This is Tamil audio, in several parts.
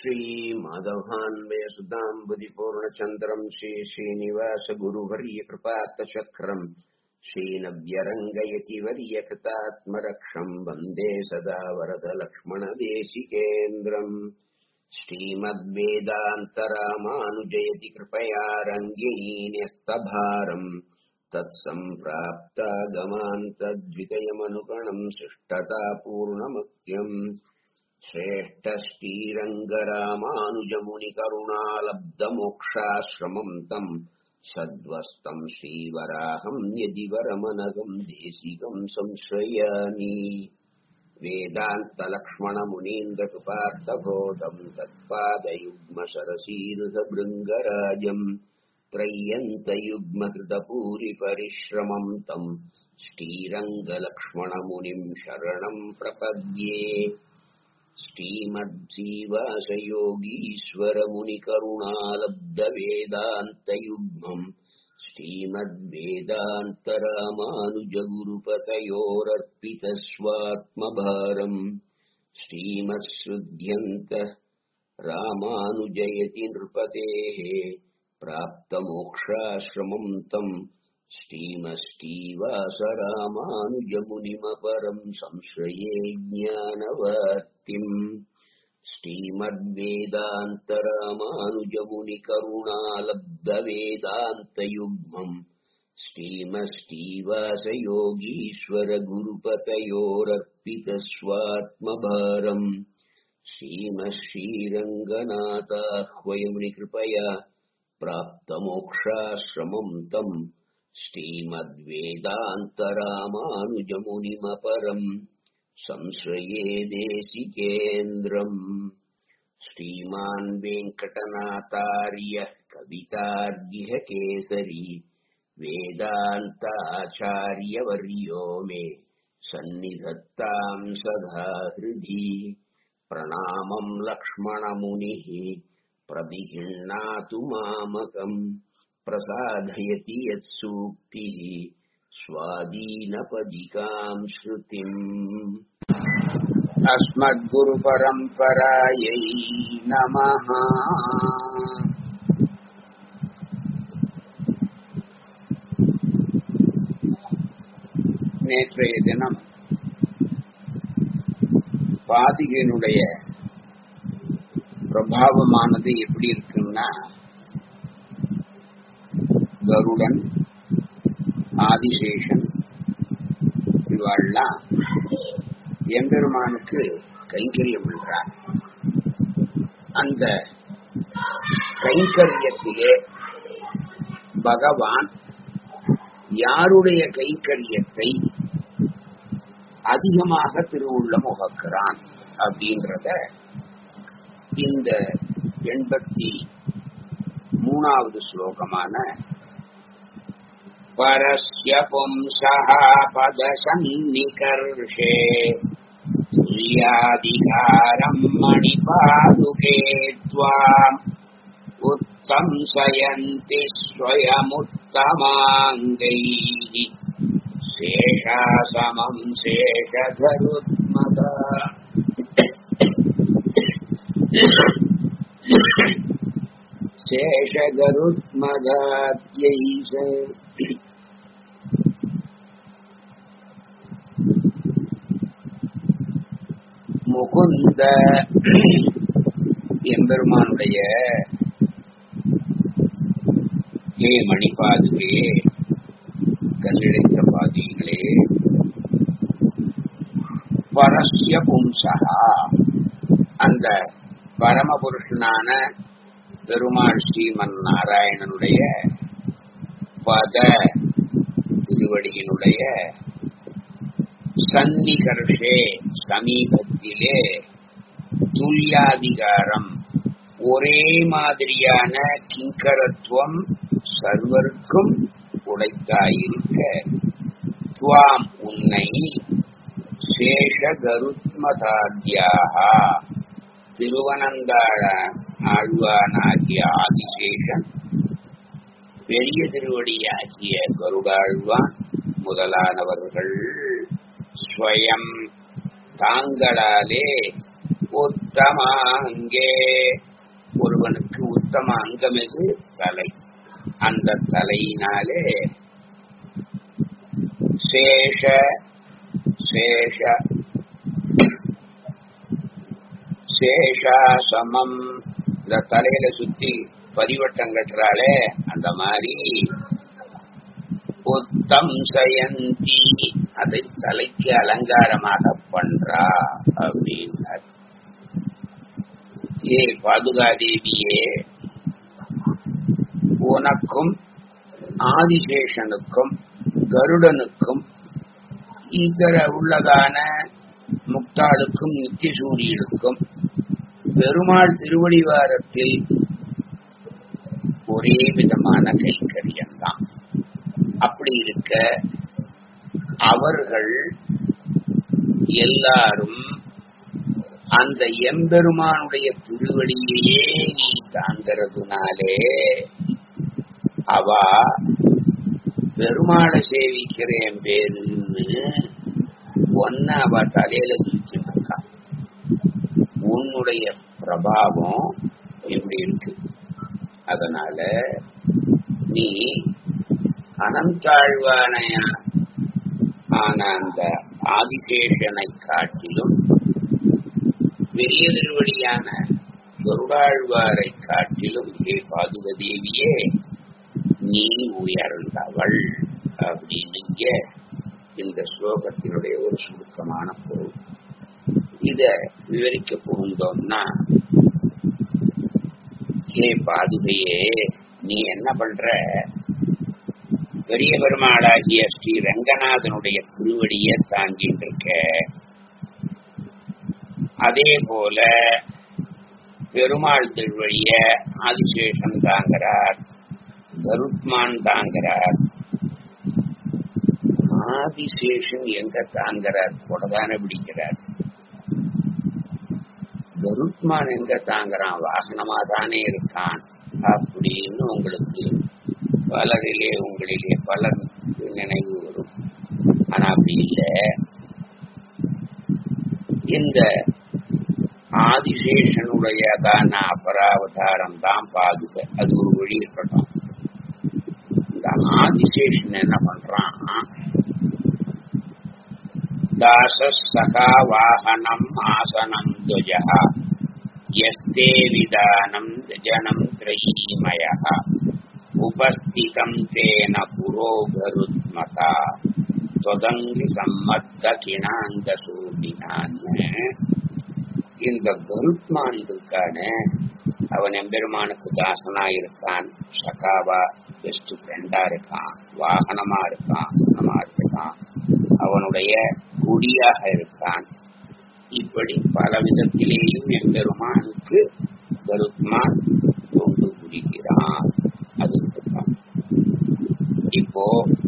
श्रीमाधवान्वयसुताम्बुदिपूर्णचन्द्रम् श्रीश्रीनिवासगुरुवर्यकृपात्तचक्रम् श्रीनव्यरङ्गयति वर्यकृतात्मरक्षम् वन्दे सदा वरदलक्ष्मणदेशिकेन्द्रम् श्रीमद्वेदान्तरामानुजयति कृपया रङ्गिणीन्यस्तभारम् तत्सम्प्राप्तागमान्तद्वितयमनुगणम् शिष्टता पूर्णमत्यम् श्रेष्ठश्रीरङ्गरामानुजमुनिकरुणालब्धमोक्षाश्रमम् तम् सद्वस्तम् श्रीवराहम् यदि वरमनघम् देशिकम् संश्रयामि वेदान्तलक्ष्मणमुनीन्द्रकृपार्थबोधम् तत्पादयुग्मशरसीरुधभृङ्गराजम् त्रय्यन्तयुग्मकृतपूरिपरिश्रमम् तम् श्रीरङ्गलक्ष्मणमुनिम् शरणम् प्रपद्ये श्रीमद्जीवासयोगीश्वरमुनिकरुणालब्धवेदान्तयुग्मम् श्रीमद्वेदान्तरामानुजगुरुपतयोरर्पितस्वात्मभारम् श्रीमत्सृध्यन्त रामानुजयति नृपतेः प्राप्तमोक्षाश्रमम् तम् श्रीमश्रीवासरामानुजमुनिमपरम् संश्रये ज्ञानवर्तिम् श्रीमद्वेदान्तरामानुजमुनिकरुणालब्धवेदान्तयुग्मम् श्रीमश्रीवासयोगीश्वरगुरुपतयोरर्पितस्वात्मभारम् श्रीमश्रीरङ्गनाथाह्वयमुनिकृपया प्राप्तमोक्षाश्रमम् तम् श्रीमद्वेदान्तरामानुजमुनिमपरम् संश्रये देशिकेन्द्रम् श्रीमान् वेङ्कटनाथार्य कवितार्यः केसरी वेदान्ताचार्यवर्यो मे सन्निधत्ताम् सदा हृदि प्रणामम् लक्ष्मणमुनिः प्रविगृह्णातु मामकम् प्रसादयति यत्सूक्तिः स्वादीनपदिकाम् श्रुतिम् अस्मद्गुरुपरम्परायै नमः நேற்றைய தினம் பாதிகனுடைய பிரபாவமானது எப்படி இருக்குன்னா கருடன் ஆதிசேஷன் இவாள்லாம் எம்பெருமானுக்கு கைங்கரியம் பண்றார் அந்த கைங்கரியத்திலே பகவான் யாருடைய கைங்கரியத்தை அதிகமாக திருவுள்ளம் உகக்கிறான் அப்படின்றத இந்த எண்பத்தி மூணாவது ஸ்லோகமான பரஸ்ய பும்சः பதசன்னிகர்ஷே துல்யாதிகாரம் மணிபாதுகே त्वाम् उत्संशयन्ति स्वयमुत्तमाङ्गैः शेषासमम् शेषधरुत्मदा शेषगरुत्मदाद्यैष முகுந்த எம்பெருமானுடைய ஹே மணிபாதுகே கல்லிழைத்த பாதிகளே பரஸ்ய பும்சகா அந்த பரமபுருஷனான பெருமாள் ஸ்ரீமன் நாராயணனுடைய பத திருவடியினுடைய சன்னிகர்ஷே சமீபத்திலே துல்யாதிகாரம் ஒரே மாதிரியான கிங்கரத்துவம் சர்வருக்கும் உடைத்தாயிருக்க துவாம் உன்னை சேஷ கருத்மதாத்யாக திருவனந்தாழ ஆழ்வானாகிய ஆதிசேஷன் பெரிய திருவடியாகிய கருடாழ்வான் முதலானவர்கள் ஸ்வயம் தாங்களாலே உத்தமாங்கே ஒருவனுக்கு உத்தம அங்கம் எது தலை அந்த தலையினாலே சேஷ சேஷ சேஷா சமம் இந்த தலையில சுத்தி பரிவட்டம் கட்டுறாளே அந்த மாதிரி உத்தம் சயந்தி அதை தலைக்கு அலங்காரமாக பண்றா அப்படின்னார் ஏ பாதுகாதேவியே உனக்கும் ஆதிசேஷனுக்கும் கருடனுக்கும் இதர உள்ளதான முக்தாளுக்கும் நித்தியசூரியனுக்கும் பெருமாள் திருவடிவாரத்தில் ஒரே விதமான கைக்கரியம் தான் அப்படி இருக்க அவர்கள் எல்லாரும் அந்த எம்பெருமானுடைய திருவடியையே நீ தாங்கிறதுனாலே அவ பெருமாளை சேவிக்கிறேன் பேருன்னு ஒன்ன அவ தலையில தூக்கிட்டு உன்னுடைய பிரபாவம் இப்படி இருக்கு அதனால நீ அனந்தாழ்வானைய ஆன அந்த ஆதிசேஷனை காட்டிலும் பெரிய திருவடியான கருடாழ்வாரை காட்டிலும் ஹே பாதுகதேவியே நீ உயர்ந்தவள் அப்படின்னு இங்க இந்த ஸ்லோகத்தினுடைய ஒரு சுருக்கமான பொருள் இத விவரிக்க புகுந்தோம்னா ஹே பாதுகையே நீ என்ன பண்ற பெரிய பெருமாளாகிய ஸ்ரீ ரங்கநாதனுடைய திருவடிய தாங்கிட்டு இருக்க அதே போல பெருமாள் திருவடிய ஆதிசேஷன் தாங்கிறார் கருத்மான் தாங்கிறார் ஆதிசேஷன் எங்க தாங்கிறார் கொடதான பிடிக்கிறார் கருத்மான் எங்க தாங்கிறான் வாகனமா தானே இருக்கான் அப்படின்னு உங்களுக்கு பலரிலே உங்களிலே பலர் நினைவு வரும் ஆனா அப்படி இல்லை இந்த ஆதிசேஷனுடையதான அபராவதாரம் தான் பாதுக அது ஒரு வழி இருக்கட்டும் இந்த ஆதிசேஷன் என்ன பண்றான் தாச சகா வாகனம் ஆசனம் துவஜா எஸ்தே விதானம் ஜனம் திரயீமய உபஸ்திதம் தேன புரோகருத்மதா தொதங்கி சம்மத்த கிணாந்த சூடினான்னு இந்த கருத்மான் இருக்கானே அவன் எம்பெருமானுக்கு தாசனா இருக்கான் சகாவா பெஸ்ட் ஃப்ரெண்டா இருக்கான் வாகனமா இருக்கான் குணமா இருக்கான் அவனுடைய குடியாக இருக்கான் இப்படி பல விதத்திலேயும் எம்பெருமானுக்கு கருத்மான் கொண்டு குடிக்கிறான் அது இருக்கட்டும் இப்போ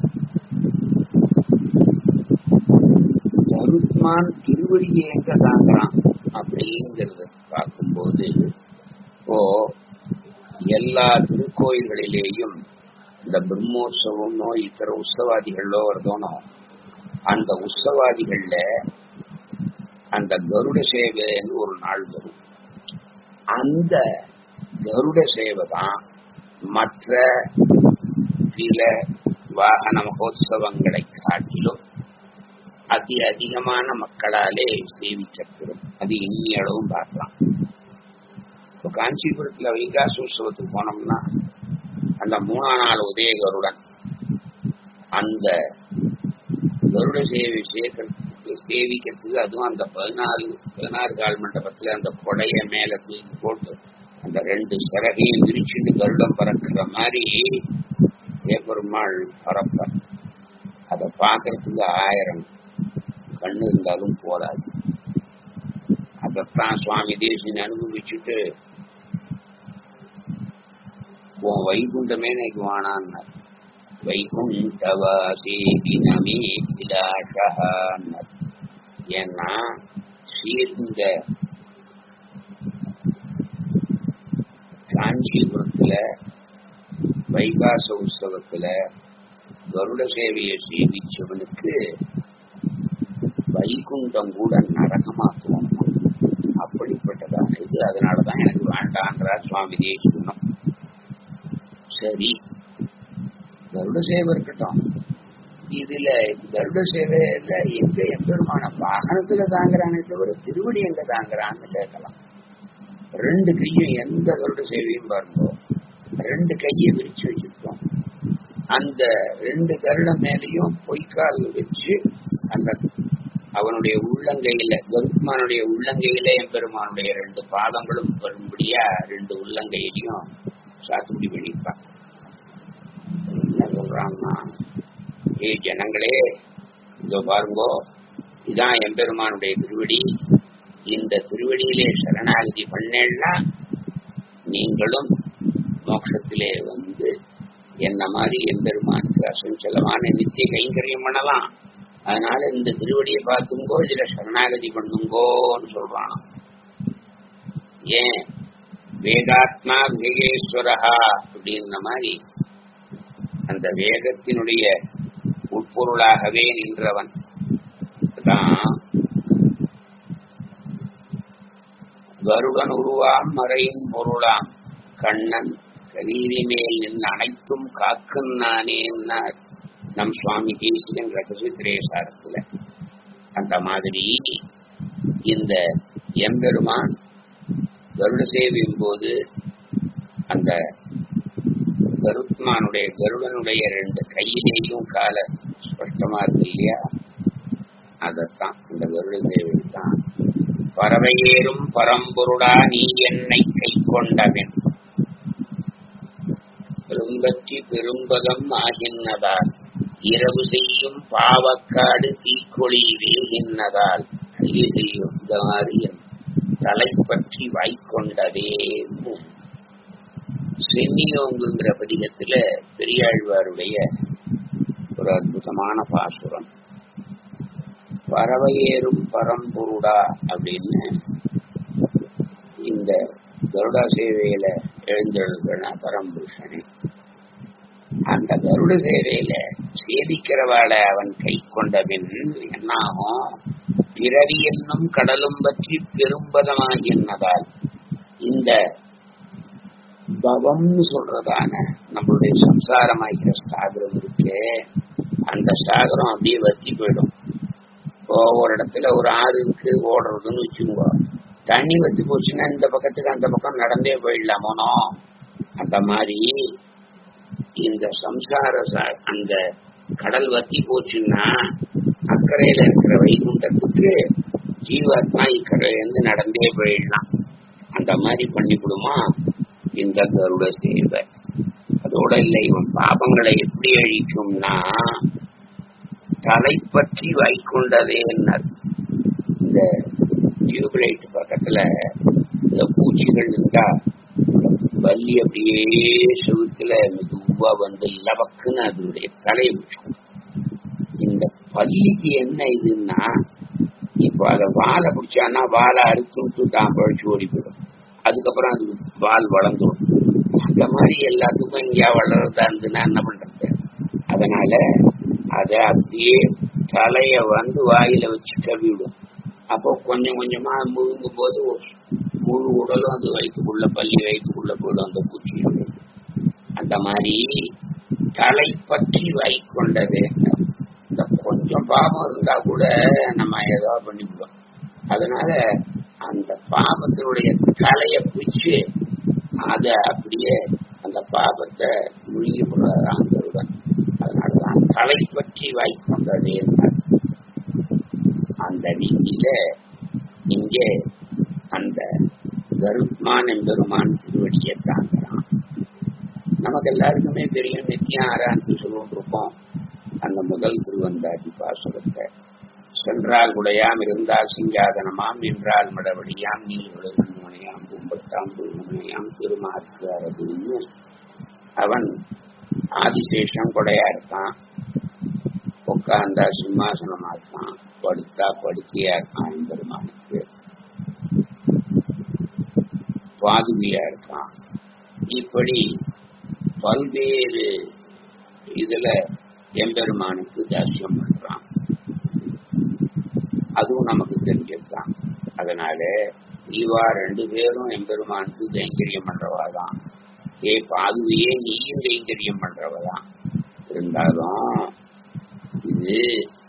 கருத்மான் திருவடியை எங்க தாங்குறான் அப்படிங்கிறத பார்க்கும்போது இப்போ எல்லா திருக்கோயில்களிலேயும் இந்த பிரம்மோற்சவமோ இத்தர உற்சவாதிகளோ வருதோனோ அந்த உற்சவாதிகள்ல அந்த கருட சேவைன்னு ஒரு நாள் வரும் அந்த கருட சேவை தான் மற்ற சில வாகன மகோத்சவங்களை காட்டிலும் அதி அதிகமான மக்களாலே சேவிக்கப்படும் அது இனி அளவும் பார்க்கலாம் இப்போ காஞ்சிபுரத்துல வைகாச உற்சவத்துக்கு போனோம்னா அந்த மூணாம் நாள் உதய கருடன் அந்த கருட சேவை சேர்க்கறதுக்கு சேவிக்கிறதுக்கு அதுவும் அந்த பதினாலு பதினாறு கால் மண்டபத்துல அந்த கொடைய மேல தூக்கி போட்டு அந்த ரெண்டு சிறகையும் விரிச்சுட்டு கருடம் பறக்கிற மாதிரி தேப்பெருமாள் பறப்ப அதை பார்க்கறதுக்கு ஆயிரம் கண்ணு இருந்தாலும் போராது அதைத்தான் சுவாமி தேசியன் அனுபவிச்சுட்டு உன் வைகுண்டமே எனக்கு வானான்னார் வைகுண்டவாசேபினமே கிலாஷான்னார் ஏன்னா சீர்ந்த காஞ்சிபுரத்துல வைகாச உற்சவத்துல கருட சேவையை சேவிச்சவனுக்கு வைகுண்டம் கூட நரகமா தோணும் அப்படிப்பட்டதான இது அதனாலதான் எனக்கு வேண்டான்றார் சுவாமி தேசிகனும் சரி கருட சேவை இருக்கட்டும் இதுல கருட சேவையில எங்க எம்பெருமான வாகனத்துல தாங்குறானே தவிர திருவடி எங்க தாங்குறான்னு கேட்கலாம் ரெண்டு கையும் எந்த கருட சேவையும் பாருங்க ரெண்டு கையை விரிச்சு வச்சிருக்கோம் அந்த ரெண்டு கருடம் மேலையும் பொய்க்கால் வச்சு அந்த அவனுடைய உள்ளங்கையில கருத்மானுடைய உள்ளங்கையில எம்பெருமானுடைய ரெண்டு பாதங்களும் வரும்படியா ரெண்டு உள்ளங்கையிலையும் சாத்துக்குடி பண்ணியிருப்பான் என்ன சொல்றான்னா ஏ ஜனங்களே இதோ பாருங்கோ இதான் எம்பெருமானுடைய திருவடி இந்த திருவடியிலே சரணாகதி பண்ணேன்னா நீங்களும் மோட்சத்திலே வந்து என்ன மாதிரி எம்பெருமானுக்கு அசஞ்சலமான நித்திய கைங்கரியம் பண்ணலாம் அதனால இந்த திருவடியை பார்த்துங்கோ இதுல சரணாகதி பண்ணுங்கோன்னு சொல்றான் ஏன் வேதாத்மா விவேகேஸ்வரஹா அப்படின்ன மாதிரி அந்த வேதத்தினுடைய உட்பொருளாகவே நின்றவன் தான் கருடன் உருவாம் மறையின் பொருளாம் கண்ணன் கரீரி மேல் நின்று அனைத்தும் காக்கும் நானேன்னார் நம் சுவாமி தேசிகன் ரகசித்திரேசாரத்துல அந்த மாதிரி இந்த எம்பெருமான் கருட சேவையும் போது அந்த கருத்மானுடைய கருடனுடைய ரெண்டு கையிலேயும் கால ஸ்பஷ்டமா இருக்கு இல்லையா அதத்தான் இந்த கருட சேவை தான் பறவையேறும் பரம்பொருடா நீ என்னை கை கொண்டவன் பெரும்பற்றி பெரும்பதம் ஆகின்றதால் இரவு செய்யும் பாவக்காடு தீக்கொழி வேகின்றதால் அழிவு செய்யும் இந்த மாதிரி என் தலை பற்றி வாய்க்கொண்டதே சென்னியோங்குங்கிற பதிகத்துல பெரியாழ்வாருடைய ஒரு அற்புதமான பாசுரம் பறவையேறும் பரம்பொருடா அப்படின்னு இந்த கருடா சேவையில எழுந்தெழுதுன பரம்புருஷனே அந்த கருட சேவையில சேதிக்கிறவாட அவன் கை கொண்டபின் என்னாகும் பிறவி என்னும் கடலும் பற்றி பெரும்பதமாகின்றதால் இந்த பவம்னு சொல்றதான நம்மளுடைய சம்சாரமாகிற ஸ்தாகரம் இருக்கு அந்த ஸ்தாகரம் அப்படியே வத்தி போயிடும் இப்போ ஒரு இடத்துல ஒரு ஆறு இருக்கு ஓடுறதுன்னு வச்சுக்கோங்க தண்ணி வத்தி போச்சுன்னா இந்த பக்கத்துக்கு அந்த பக்கம் நடந்தே போயிடலாமோனோ அந்த மாதிரி இந்த சம்சார ச- அந்த கடல் வத்தி போச்சுன்னா அக்கறையில இருக்கிற வைகுண்டத்துக்கு ஜீவாத்மா இக்கரையில இருந்து நடந்தே போயிடலாம் அந்த மாதிரி பண்ணிவிடுமா இந்த கருட சேவை அதோட இல்லை இவன் பாபங்களை எப்படி அழிக்கும்னா தலை பற்றி வைக்கொண்டதே என்ன இந்த டியூப்லைட் பக்கத்துல இந்த பூச்சிகள் இருந்தா வள்ளி அப்படியே செவுத்துல மெதுவா வந்து லவக்குன்னு அதனுடைய தலை விடும் இந்த பள்ளிக்கு என்ன இதுன்னா இப்ப அத வாழை பிடிச்சான்னா வாழை அறுத்து விட்டு தான் பழிச்சு ஓடி போயிடும் அதுக்கப்புறம் அதுக்கு வால் வளர்ந்துடும் அந்த மாதிரி எல்லாத்துக்கும் எங்கேயா வளர்றதா இருந்துன்னா என்ன பண்றது அதனால அத அப்படியே தலைய வந்து வாயில வச்சு கவிவிடும் அப்போ கொஞ்சம் கொஞ்சமா முழுங்கும் போது முழு உடலும் அது வயிற்றுக்குள்ள பள்ளி வயிற்றுக்குள்ள போயிடும் அந்த பூச்சி அந்த மாதிரி தலை பற்றி வைக்கொண்டது இந்த கொஞ்சம் பாவம் இருந்தா கூட நம்ம ஏதோ பண்ணிவிடுவோம் அதனால அந்த பாபத்தினுடைய தலைய பிடிச்சு அத அப்படியே அந்த பாபத்தை முழுங்கி போடுறதான் கருடன் அதனாலதான் தலை பற்றி வாய்க்கொண்டது என்றார் அந்த ரீதியில இங்கே அந்த கருத்மான் எம்பெருமான் திருவடியை தாங்குறான் நமக்கு எல்லாருக்குமே தெரியும் நித்தியம் ஆராய்ச்சி சொல்லிட்டு இருக்கோம் அந்த முதல் திருவந்தாதி பாசுரத்தை சென்றால் உடையாம் இருந்தால் சிங்காதனமாம் நின்றால் மடவடியாம் நீள்வழுகண்மனையாம் கும்பத்தாம் பூமனையாம் திருமாற்கு அரபின்னு அவன் ஆதிசேஷம் கொடையா இருக்கான் உட்கார்ந்தா சிம்மாசனமா இருக்கான் படுத்தா படுக்கையா இருக்கான் எம்பெருமானுக்கு பாதுகையா இருக்கான் இப்படி பல்வேறு இதுல எம்பெருமானுக்கு தாசியம் பண்றான் அதுவும் நமக்கு தெரிஞ்சதுதான் அதனால இவா ரெண்டு பேரும் எம்பெருமானுக்கு கைங்கரியம் பண்றவாதான் ஏ பாதுவையே நீயும் கைங்கரியம் பண்றவதான் இருந்தாலும் இது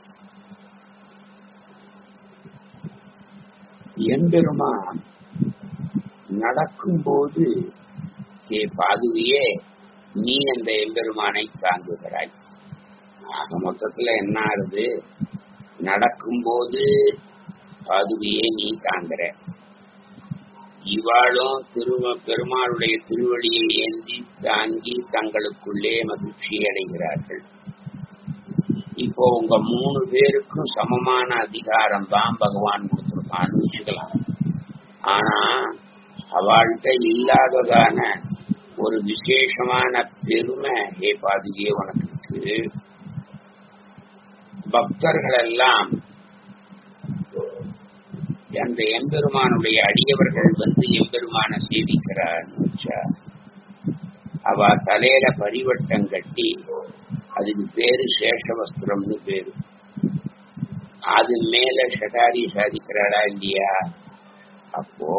எம்பெருமான் நடக்கும்போது ஏ பாதுவையே நீ அந்த எம்பெருமானை தாங்குகிறாய் ஆக மொத்தத்துல என்ன ஆகுது நடக்கும்போது பாதுகையே நீ தாங்குற இவாளும் திருவ பெருமாளுடைய திருவடியை ஏந்தி தாங்கி தங்களுக்குள்ளே மகிழ்ச்சி அடைகிறார்கள் இப்போ உங்க மூணு பேருக்கும் சமமான அதிகாரம் தான் பகவான் கொடுத்திருக்கான்னு வச்சுக்கலாம் ஆனா அவள்கிட்ட இல்லாததான ஒரு விசேஷமான பெருமை ஏ பாதுகையே உனக்கு இருக்கு பக்தர்கள் எல்லாம் அந்த எம்பெருமானுடைய அடியவர்கள் வந்து எம்பெருமான சேவிக்கிறான்னு வச்சா அவ தலையில பரிவட்டம் கட்டி அதுக்கு பேரு சேஷவஸ்திரம்னு பேரு அது மேல ஷடாரி சாதிக்கிறாடா இல்லையா அப்போ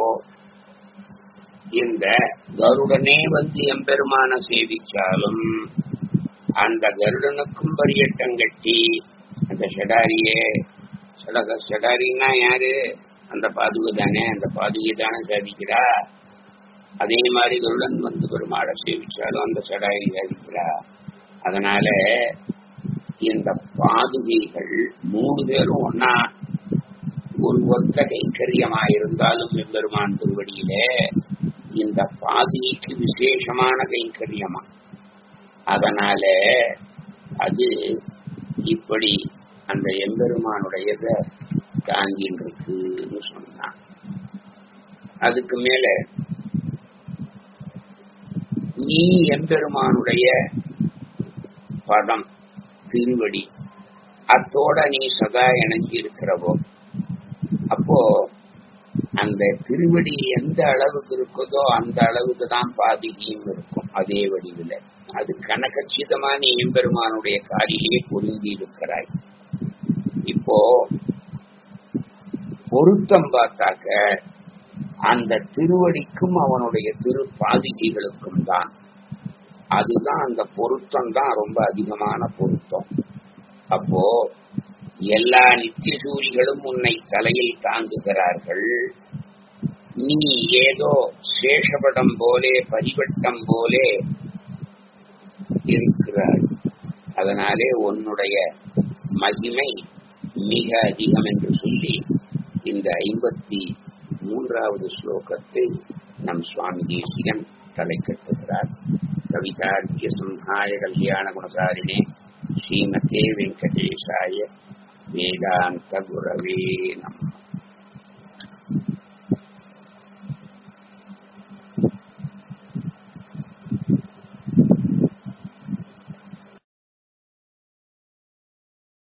இந்த கருடனே வந்து எம்பெருமான சேவிச்சாலும் அந்த கருடனுக்கும் பரியட்டம் கட்டி அந்த ஷடாரியே சடக ஷடாரின்னா யாரு அந்த பாதுகை தானே அந்த பாதுகை தானே சாதிக்கிறா அதே மாதிரி கருடன் வந்து பெருமாளை சேவிச்சாலும் அந்த ஷடாரி சாதிக்கிறா அதனால இந்த பாதுகைகள் மூணு பேரும் ஒன்னா ஒரு ஒத்த கைங்கரியமா இருந்தாலும் எம்பெருமான் திருவடியிலே இந்த பாதிக்கு விசேஷமான கைங்கரியமா அதனால அது இப்படி அந்த எம்பெருமானுடையத தாங்கின்னு இருக்குன்னு சொன்னான் அதுக்கு மேல நீ எம்பெருமானுடைய பதம் திருவடி அத்தோட நீ சதா இணைஞ்சு இருக்கிறவோ அப்போ அந்த திருவடி எந்த அளவுக்கு இருக்குதோ அந்த அளவுக்கு தான் பாதிகையும் இருக்கும் அதே வடிவில் அது கனகச்சிதமா நீ எம்பெருமானுடைய காரிலே பொருந்தி இருக்கிறாய் இப்போ பொருத்தம் பார்த்தாக்க அந்த திருவடிக்கும் அவனுடைய திரு பாதிகைகளுக்கும் தான் அதுதான் அந்த பொருத்தம் தான் ரொம்ப அதிகமான பொருத்தம் அப்போ எல்லா நித்திய சூரிகளும் உன்னை தலையில் தாங்குகிறார்கள் நீ ஏதோ சேஷபடம் போலே பரிவட்டம் போலே இருக்கிறாய் அதனாலே உன்னுடைய மகிமை மிக அதிகம் என்று சொல்லி இந்த ஐம்பத்தி மூன்றாவது ஸ்லோகத்தை நம் சுவாமி தேசிகன் தலை கட்டுகிறார் கவிதார்க்கிய சம்ஹாய கல்யாண குணசாரிணே ஸ்ரீமதே வெங்கடேசாய வேதாந்த குரவே நம